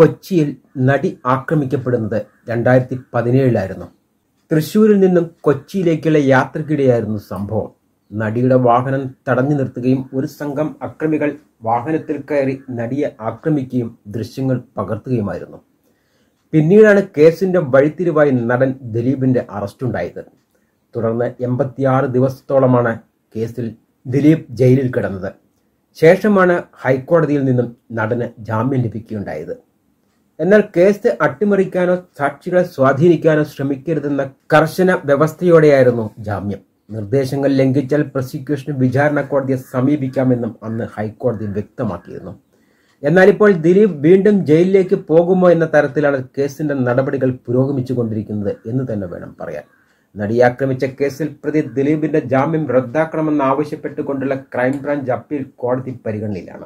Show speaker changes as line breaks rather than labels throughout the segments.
കൊച്ചിയിൽ നടി ആക്രമിക്കപ്പെടുന്നത് രണ്ടായിരത്തി പതിനേഴിലായിരുന്നു തൃശൂരിൽ നിന്നും കൊച്ചിയിലേക്കുള്ള യാത്രക്കിടെയായിരുന്നു സംഭവം നടിയുടെ വാഹനം തടഞ്ഞു നിർത്തുകയും ഒരു സംഘം അക്രമികൾ വാഹനത്തിൽ കയറി നടിയെ ആക്രമിക്കുകയും ദൃശ്യങ്ങൾ പകർത്തുകയുമായിരുന്നു പിന്നീടാണ് കേസിന്റെ വഴിത്തിരിവായി നടൻ ദിലീപിന്റെ അറസ്റ്റുണ്ടായത് തുടർന്ന് എൺപത്തിയാറ് ദിവസത്തോളമാണ് കേസിൽ ദിലീപ് ജയിലിൽ കിടന്നത് ശേഷമാണ് ഹൈക്കോടതിയിൽ നിന്നും നടന് ജാമ്യം ലഭിക്കുകയുണ്ടായത് എന്നാൽ കേസ് അട്ടിമറിക്കാനോ സാക്ഷികളെ സ്വാധീനിക്കാനോ ശ്രമിക്കരുതെന്ന കർശന വ്യവസ്ഥയോടെയായിരുന്നു ജാമ്യം നിർദ്ദേശങ്ങൾ ലംഘിച്ചാൽ പ്രോസിക്യൂഷന് വിചാരണ കോടതിയെ സമീപിക്കാമെന്നും അന്ന് ഹൈക്കോടതി വ്യക്തമാക്കിയിരുന്നു എന്നാൽ ഇപ്പോൾ ദിലീപ് വീണ്ടും ജയിലിലേക്ക് പോകുമോ എന്ന തരത്തിലാണ് കേസിന്റെ നടപടികൾ പുരോഗമിച്ചുകൊണ്ടിരിക്കുന്നത് എന്ന് തന്നെ വേണം പറയാൻ നടിയെ ആക്രമിച്ച കേസിൽ പ്രതി ദിലീപിന്റെ ജാമ്യം റദ്ദാക്കണമെന്ന് ആവശ്യപ്പെട്ടുകൊണ്ടുള്ള ക്രൈംബ്രാഞ്ച് അപ്പീൽ കോടതി പരിഗണനയിലാണ്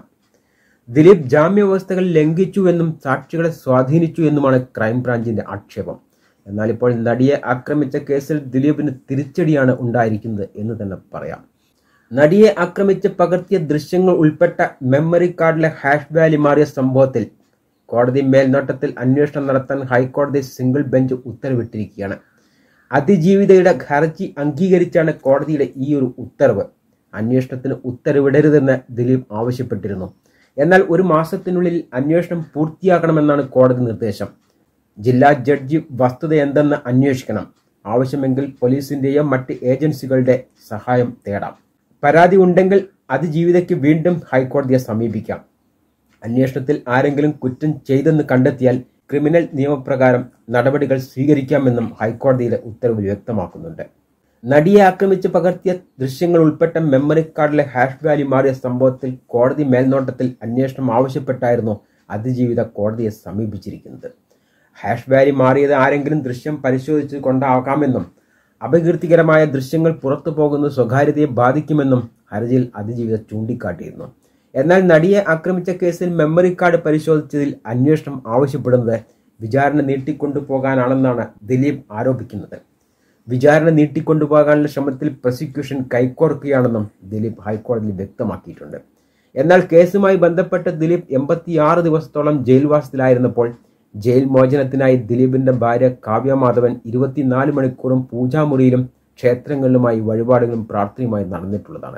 ദിലീപ് ജാമ്യവ്യവസ്ഥകൾ ലംഘിച്ചുവെന്നും സാക്ഷികളെ സ്വാധീനിച്ചു എന്നുമാണ് ക്രൈംബ്രാഞ്ചിന്റെ ആക്ഷേപം എന്നാൽ ഇപ്പോൾ നടിയെ ആക്രമിച്ച കേസിൽ ദിലീപിന് തിരിച്ചടിയാണ് ഉണ്ടായിരിക്കുന്നത് എന്ന് തന്നെ പറയാം നടിയെ ആക്രമിച്ച് പകർത്തിയ ദൃശ്യങ്ങൾ ഉൾപ്പെട്ട മെമ്മറി കാർഡിലെ ഹാഷ് വാലി മാറിയ സംഭവത്തിൽ കോടതി മേൽനോട്ടത്തിൽ അന്വേഷണം നടത്താൻ ഹൈക്കോടതി സിംഗിൾ ബെഞ്ച് ഉത്തരവിട്ടിരിക്കുകയാണ് അതിജീവിതയുടെ ഹർജി അംഗീകരിച്ചാണ് കോടതിയുടെ ഈ ഒരു ഉത്തരവ് അന്വേഷണത്തിന് ഉത്തരവിടരുതെന്ന് ദിലീപ് ആവശ്യപ്പെട്ടിരുന്നു എന്നാൽ ഒരു മാസത്തിനുള്ളിൽ അന്വേഷണം പൂർത്തിയാക്കണമെന്നാണ് കോടതി നിർദ്ദേശം ജില്ലാ ജഡ്ജി വസ്തുത എന്തെന്ന് അന്വേഷിക്കണം ആവശ്യമെങ്കിൽ പോലീസിന്റെയോ മറ്റ് ഏജൻസികളുടെ സഹായം തേടാം പരാതി ഉണ്ടെങ്കിൽ അതിജീവിതയ്ക്ക് വീണ്ടും ഹൈക്കോടതിയെ സമീപിക്കാം അന്വേഷണത്തിൽ ആരെങ്കിലും കുറ്റം ചെയ്തെന്ന് കണ്ടെത്തിയാൽ ക്രിമിനൽ നിയമപ്രകാരം നടപടികൾ സ്വീകരിക്കാമെന്നും ഹൈക്കോടതിയിലെ ഉത്തരവിൽ വ്യക്തമാക്കുന്നുണ്ട് നടിയെ ആക്രമിച്ച് പകർത്തിയ ദൃശ്യങ്ങൾ ഉൾപ്പെട്ട മെമ്മറി കാർഡിലെ ഹാഷ് വാല്യൂ മാറിയ സംഭവത്തിൽ കോടതി മേൽനോട്ടത്തിൽ അന്വേഷണം ആവശ്യപ്പെട്ടായിരുന്നു അതിജീവിത കോടതിയെ സമീപിച്ചിരിക്കുന്നത് ഹാഷ് വാല്യൂ മാറിയത് ആരെങ്കിലും ദൃശ്യം പരിശോധിച്ചു കൊണ്ടാകാമെന്നും അപകീർത്തികരമായ ദൃശ്യങ്ങൾ പുറത്തു പോകുന്നത് സ്വകാര്യതയെ ബാധിക്കുമെന്നും ഹർജിയിൽ അതിജീവിത ചൂണ്ടിക്കാട്ടിയിരുന്നു എന്നാൽ നടിയെ ആക്രമിച്ച കേസിൽ മെമ്മറി കാർഡ് പരിശോധിച്ചതിൽ അന്വേഷണം ആവശ്യപ്പെടുന്നത് വിചാരണ നീട്ടിക്കൊണ്ടുപോകാനാണെന്നാണ് ദിലീപ് ആരോപിക്കുന്നത് വിചാരണ നീട്ടിക്കൊണ്ടുപോകാനുള്ള ശ്രമത്തിൽ പ്രോസിക്യൂഷൻ കൈക്കോർക്കുകയാണെന്നും ദിലീപ് ഹൈക്കോടതിയിൽ വ്യക്തമാക്കിയിട്ടുണ്ട് എന്നാൽ കേസുമായി ബന്ധപ്പെട്ട് ദിലീപ് എൺപത്തിയാറ് ദിവസത്തോളം ജയിൽവാസത്തിലായിരുന്നപ്പോൾ ജയിൽ മോചനത്തിനായി ദിലീപിന്റെ ഭാര്യ കാവ്യ മാധവൻ ഇരുപത്തിനാല് മണിക്കൂറും പൂജാമുറിയിലും ക്ഷേത്രങ്ങളിലുമായി വഴിപാടുകളും പ്രാർത്ഥനയുമായി നടന്നിട്ടുള്ളതാണ്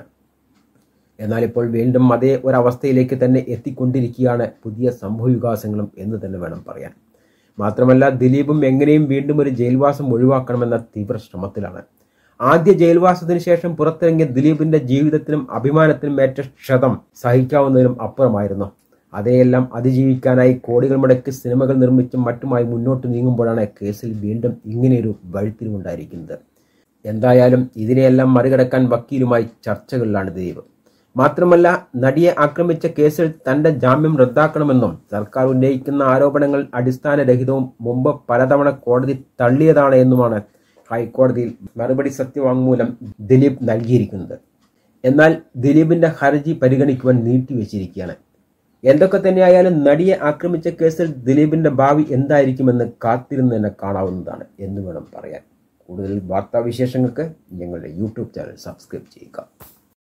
എന്നാൽ ഇപ്പോൾ വീണ്ടും അതേ ഒരവസ്ഥയിലേക്ക് തന്നെ എത്തിക്കൊണ്ടിരിക്കുകയാണ് പുതിയ സംഭവവികാസങ്ങളും എന്ന് തന്നെ വേണം പറയാൻ മാത്രമല്ല ദിലീപും എങ്ങനെയും വീണ്ടും ഒരു ജയിൽവാസം ഒഴിവാക്കണമെന്ന തീവ്ര ശ്രമത്തിലാണ് ആദ്യ ജയിൽവാസത്തിന് ശേഷം പുറത്തിറങ്ങിയ ദിലീപിന്റെ ജീവിതത്തിനും അഭിമാനത്തിനും ഏറ്റ ക്ഷതം സഹിക്കാവുന്നതിനും അപ്പുറമായിരുന്നു അതെയെല്ലാം അതിജീവിക്കാനായി കോടികൾ മുടക്കി സിനിമകൾ നിർമ്മിച്ചും മറ്റുമായി മുന്നോട്ട് നീങ്ങുമ്പോഴാണ് കേസിൽ വീണ്ടും ഇങ്ങനെയൊരു വഴിത്തിരിവുണ്ടായിരിക്കുന്നത് എന്തായാലും ഇതിനെയെല്ലാം മറികടക്കാൻ വക്കീലുമായി ചർച്ചകളിലാണ് ദിലീപ് മാത്രമല്ല നടിയെ ആക്രമിച്ച കേസിൽ തന്റെ ജാമ്യം റദ്ദാക്കണമെന്നും സർക്കാർ ഉന്നയിക്കുന്ന ആരോപണങ്ങൾ അടിസ്ഥാനരഹിതവും മുമ്പ് പലതവണ കോടതി തള്ളിയതാണ് എന്നുമാണ് ഹൈക്കോടതിയിൽ മറുപടി സത്യവാങ്മൂലം ദിലീപ് നൽകിയിരിക്കുന്നത് എന്നാൽ ദിലീപിന്റെ ഹർജി പരിഗണിക്കുവാൻ നീട്ടിവെച്ചിരിക്കുകയാണ് എന്തൊക്കെ തന്നെയായാലും നടിയെ ആക്രമിച്ച കേസിൽ ദിലീപിന്റെ ഭാവി എന്തായിരിക്കുമെന്ന് കാത്തിരുന്ന് തന്നെ കാണാവുന്നതാണ് എന്ന് വേണം പറയാൻ കൂടുതൽ വാർത്താവിശേഷങ്ങൾക്ക് ഞങ്ങളുടെ യൂട്യൂബ് ചാനൽ സബ്സ്ക്രൈബ് ചെയ്യുക